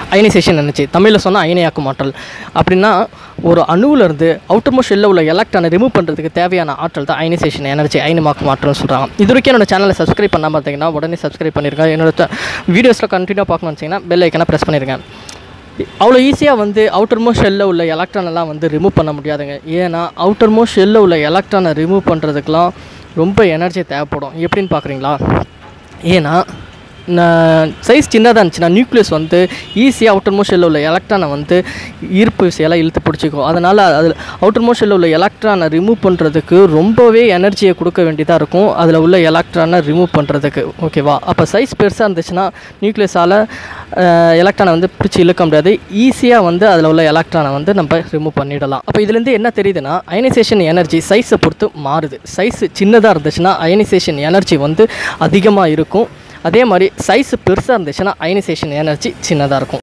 ionisation energy தமிழில் சொன்னால் அயனியாக்கும் ஆற்றல் அப்படின்னா ஒரு அணுவிலிருந்து அவுட்டர் மோஸ்ட் ஷெல்லில் உள்ள எலக்ட்ரானை ரிமூவ் பண்ணுறதுக்கு தேவையான ஆற்றல் தான் அயனைசேஷன் எனர்ஜி அயனமாக்கும் ஆற்றல்னு சொல்கிறாங்க இது வரைக்கும் என்னோட சேனலை சப்ஸ்கிரைப் பண்ணாமல் பார்த்தீங்கன்னா உடனே சப்ஸ்கிரைப் பண்ணிருங்க என்னோட வீடியோஸில் கண்டினியூ பார்க்கணும்னு வச்சிங்கன்னா பெல் ஐக்கனை ப்ரெஸ் பண்ணிருங்க அவ்வளோ ஈஸியாக வந்து அவுட்டர் மோஸ்ட் ஷெல்லில் உள்ள எலக்ட்ரான் எல்லாம் வந்து ரிமூவ் பண்ண முடியாதுங்க ஏன்னா அவுட்டர் மோஸ்ட் ஷெல்லில் உள்ள எலக்ட்ரானை ரிமூவ் பண்ணுறதுக்கெலாம் ரொம்ப எனர்ஜி தேவைப்படும் எப்படின்னு பார்க்குறீங்களா ஏன்னா சைஸ் சின்னதாக இருந்துச்சுன்னா நியூக்ளியஸ் வந்து ஈஸியாக அவுட்டர் மோஸ்ட் ஷெல்லில் உள்ள எலக்ட்ரானை வந்து ஈர்ப்பு விசையெல்லாம் இழுத்து பிடிச்சிக்கும் அதனால் அதில் அவுட்டர் மோஸ்ட் ஷெல்லில் உள்ள எலக்ட்ரானை ரிமூவ் பண்ணுறதுக்கு ரொம்பவே எனர்ஜியை கொடுக்க வேண்டியதாக இருக்கும் அதில் உள்ள எலக்ட்ரானை ரிமூவ் பண்ணுறதுக்கு ஓகேவா அப்போ சைஸ் பெருசாக இருந்துச்சுன்னா நியூக்ளியஸால் எலக்ட்ரானை வந்து பிடிச்சி இழுக்க முடியாது ஈஸியாக வந்து அதில் உள்ள எலக்ட்ரானை வந்து நம்ம ரிமூவ் பண்ணிடலாம் அப்போ இதுலேருந்து என்ன தெரியுதுன்னா அயனைசேஷன் எனர்ஜி சைஸை பொறுத்து மாறுது சைஸ் சின்னதாக இருந்துச்சுன்னா அயனைசேஷன் எனர்ஜி வந்து அதிகமாக இருக்கும் அதே மாதிரி சைஸ் பெருசாக இருந்துச்சுன்னா அயனைசேஷன் எனர்ஜி சின்னதாக இருக்கும்